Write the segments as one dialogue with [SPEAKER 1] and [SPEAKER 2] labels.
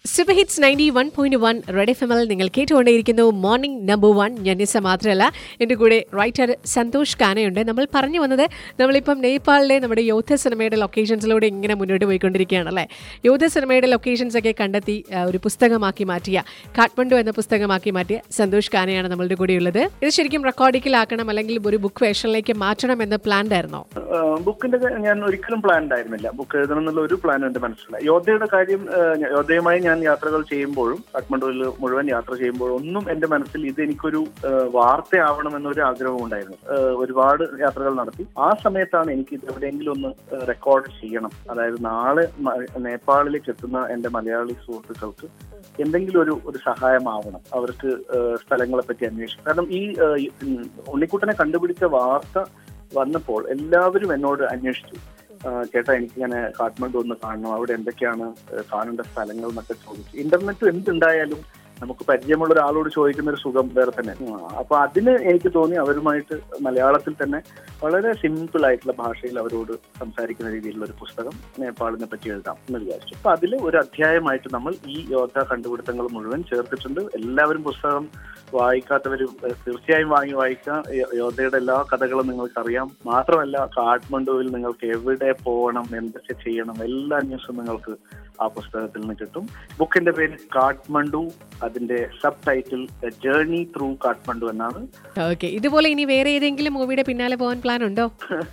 [SPEAKER 1] super hits ninety one point one Red F എമ്മിൽ നിങ്ങൾ കേട്ടുകൊണ്ടേയിരിക്കുന്നു മോർണിംഗ് നമ്പർ വൺ ഞന്നിസ മാത്രമല്ല എൻ്റെ കൂടെ റൈറ്റർ സന്തോഷ് കാനയുണ്ട് നമ്മൾ പറഞ്ഞു വന്നത് നമ്മളിപ്പം നേപ്പാളിലെ നമ്മുടെ യോദ്ധ സിനിമയുടെ ലൊക്കേഷൻസിലൂടെ ഇങ്ങനെ മുന്നോട്ട് പോയിക്കൊണ്ടിരിക്കുകയാണ് അല്ലേ യോദ്ധ സിനിമയുടെ ലൊക്കേഷൻസ് ഒക്കെ കണ്ടെത്തി ആ, ഒരു പുസ്തകമാക്കി മാറ്റിയ കാഠ്മണ്ഡു എന്ന പുസ്തകമാക്കി മാറ്റിയ സന്തോഷ് കാനയാണ് നമ്മളുടെ കൂടെ ഉള്ളത് ഇത് ശരിക്കും റെക്കോർഡിക്കലാക്കണം അല്ലെങ്കിൽ ഒരു ബുക്ക് വേഷനിലേക്ക് മാറ്റണം എന്ന് പ്ലാൻഡ് ആയിരുന്നോ
[SPEAKER 2] ബുക്കിന്റെ കാര്യം ഞാൻ ഒരിക്കലും പ്ലാൻ ഉണ്ടായിരുന്നില്ല ബുക്ക് എഴുതണം എന്നുള്ള ഒരു പ്ലാനും എന്റെ മനസ്സിലായി യോദ്ധയുടെ കാര്യം ആ, ഞാൻ- യോദ്ധയുമായി ഞാൻ യാത്രകൾ ചെയ്യുമ്പോഴും കാഠ്മണ്ഡുവിൽ മുഴുവൻ യാത്ര ചെയ്യുമ്പോഴും ഒന്നും എന്റെ മനസ്സിൽ ഇത് എനിക്കൊരു ആ, വാർത്തയാവണം എന്നൊരു ആഗ്രഹവും ഉണ്ടായിരുന്നു ആ, ഒരുപാട് യാത്രകൾ നടത്തി ആ സമയത്താണ് എനിക്ക് ഇത് എവിടെയെങ്കിലും ഒന്ന് റെക്കോർഡ് ചെയ്യണം അതായത് നാളെ മ- നേപ്പാളിലേക്ക് എത്തുന്ന എന്റെ മലയാളി സുഹൃത്തുക്കൾക്ക് എന്തെങ്കിലും ഒരു ഒരു സഹായമാവണം അവർക്ക് ആ, സ്ഥലങ്ങളെ പറ്റി അന്വേഷിക്കും കാരണം ഈ ആ, ഈ, ഉം, ഉണ്ണിക്കുട്ടനെ കണ്ടുപിടിച്ച വാർത്ത വന്നപ്പോൾ എല്ലാവരും എന്നോട് അന്വേഷിച്ചു ആ, ചേട്ടാ എനിക്കിങ്ങനെ കാഠ്മണ്ഡു ഒന്ന് കാണണം അവിടെ എന്തൊക്കെയാണ് ഏ, കാണേണ്ട സ്ഥലങ്ങൾ എന്നൊക്കെ ചോദിച്ചു ഇന്റർനെറ്റ് എന്തുണ്ടായാലും നമുക്ക് പരിചയമുള്ള ഒരാളോട് ചോദിക്കുന്ന ഒരു സുഖം വേറെ തന്നെ ആ, അപ്പൊ അതിന് എനിക്ക് തോന്നി അവരുമായിട്ട് മലയാളത്തിൽ തന്നെ വളരെ സിമ്പിൾ ആയിട്ടുള്ള ഭാഷയിൽ അവരോട് സംസാരിക്കുന്ന രീതിയിലുള്ള ഒരു പുസ്തകം നേപ്പാളിനെ പറ്റി എഴുതാം എന്ന് വിചാരിച്ചു അപ്പൊ അതിൽ ഒരു അധ്യായമായിട്ട് നമ്മൾ ഈ യോദ്ധ കണ്ടുപിടുത്തങ്ങൾ മുഴുവൻ ചേർത്തിട്ടുണ്ട് എല്ലാവരും പുസ്തകം വായിക്കാത്തവരും ഏഹ്, തീർച്ചയായും വാങ്ങി വായിക്കാം യോ- യോദ്ധയുടെ എല്ലാ കഥകളും നിങ്ങൾക്ക് അറിയാം മാത്രമല്ല കാഠ്മണ്ഡുവിൽ നിങ്ങൾക്ക് എവിടെ പോകണം എന്തൊക്കെ ചെയ്യണം എല്ലാ ന്യൂസും നിങ്ങൾക്ക് ആ പുസ്തകത്തിൽ നിന്ന് കിട്ടും ബുക്കിന്റെ പേര് കാഠ്മണ്ഡു അതിന്റെ subtitle journey through Kathmandu എന്നാണ്
[SPEAKER 1] ഓക്കെ ഇതുപോലെ ഇനി വേറെ ഏതെങ്കിലും മൂവിയുടെ പിന്നാലെ പോകാൻ പ്ലാൻ ഉണ്ടോ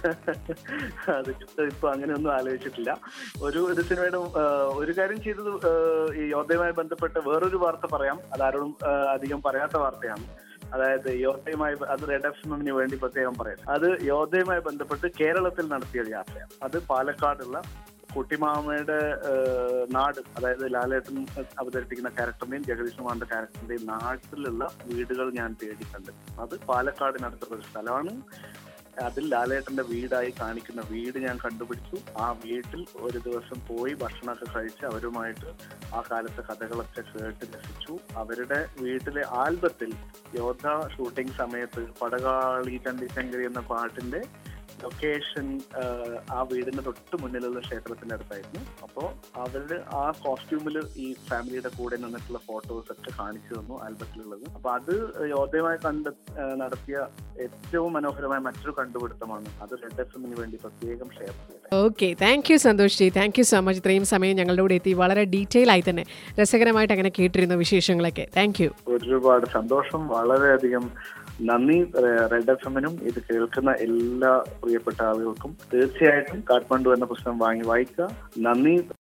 [SPEAKER 2] അത് ഇപ്പൊ അങ്ങനെയൊന്നും ആലോചിച്ചിട്ടില്ല ഒരു ഒരു സിനിമയുടെ ആ, ഒരു കാര്യം ചെയ്തത് ആ, ഈ യോദ്ധയുമായി ബന്ധപ്പെട്ട് വേറൊരു വാർത്ത പറയാം അതാരോടും ആ, അധികം പറയാത്ത വാർത്തയാണ് അതായത് യോദ്ധയുമായി ബ- അത് റെഡ് എഫ് എമ്മിന് വേണ്ടി പ്രത്യേകം പറയാം അത് യോദ്ധയുമായി ബന്ധപ്പെട്ട് കേരളത്തിൽ നടത്തിയ ഒരു യാത്രയാണ് അത് പാലക്കാടുള്ള കുട്ടിമാമയുടെ ആ, നാട് അതായത് ലാലേട്ടൻ അവതരിപ്പിക്കുന്ന ക്യാരക്ടറിന്റെയും ജഗദീഷ് കുമാറിന്റെ ക്യാരക്ടറിന്റെയും നാട്ടിലുള്ള വീടുകൾ ഞാൻ തേടി കണ്ടെത്തി അത് പാലക്കാടിനടുത്തുള്ള ഒരു സ്ഥലമാണ് അതിൽ ലാലേട്ടന്റെ വീടായി കാണിക്കുന്ന വീട് ഞാൻ കണ്ടുപിടിച്ചു ആ വീട്ടിൽ ഒരു ദിവസം പോയി ഭക്ഷണമൊക്കെ കഴിച്ച് അവരുമായിട്ട് ആ കാലത്തെ കഥകളൊക്കെ കേട്ട് രസിച്ചു അവരുടെ വീട്ടിലെ ആൽബത്തിൽ യോദ്ധ ഷൂട്ടിംഗ് സമയത്ത് പടകാളി ചണ്ഡിശങ്കരി എന്ന പാട്ടിന്റെ ലൊക്കേഷൻ ആ വീടിന്റെ തൊട്ട് മുന്നിലുള്ള ക്ഷേത്രത്തിന്റെ അടുത്തായിരുന്നു അപ്പോൾ അവര് ആ കോസ്റ്റ്യൂമിൽ ഈ ഫാമിലിയുടെ കൂടെ നിന്നിട്ടുള്ള ഫോട്ടോസ് ഒക്കെ കാണിച്ചു തന്നു ആൽബത്തിലുള്ളത് അപ്പൊ അത് യോദ്ധയുമായി കണ്ട് ആ, നടത്തിയ ഏറ്റവും മനോഹരമായ മറ്റൊരു കണ്ടുപിടുത്തമാണ് അത് റെഡ് എഫ് എമ്മിന് വേണ്ടി പ്രത്യേകം ഷെയർ ചെയ്തത്
[SPEAKER 1] okay thank you Santhosh ji thank you so much ഇത്രയും സമയം ഞങ്ങളുടെ കൂടെ എത്തി വളരെ ഡീറ്റെയിൽ ആയി തന്നെ രസകരമായിട്ട് അങ്ങനെ കേട്ടിരുന്നു വിശേഷങ്ങളൊക്കെ താങ്ക് യു
[SPEAKER 2] ഒരുപാട് സന്തോഷം വളരെയധികം നന്ദി ഏഹ് റെഡ് എഫ് എമ്മിനും ഇത് കേൾക്കുന്ന എല്ലാ പ്രിയപ്പെട്ട ആളുകൾക്കും തീർച്ചയായിട്ടും കാഠ്മണ്ഡു എന്ന പുസ്തകം വാങ്ങി വായിക്കുക നന്ദി